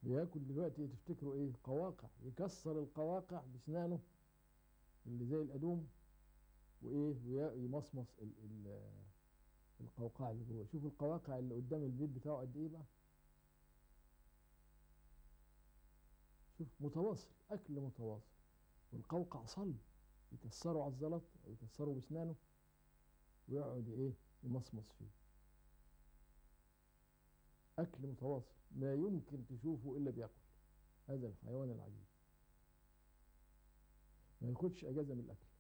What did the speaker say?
بياكل دلوقتي تفتكروا ايه قواقع يكسر القواقع بسنانه اللي زي الأدوم وايه ويمصمص ال ال القوقعة اللي جوه شوف القواقع اللي قدام البيت بتاعه قد ايه بقى شوف متواصل اكل متواصل والقوقع صلب يكسروا على الزلط او يكسروا بسنانه ويقعد ايه يمصمص فيه اكل متواصل ما يمكن تشوفه الا بياكل هذا الحيوان العجيب ما ياخدش اجازه من الاكل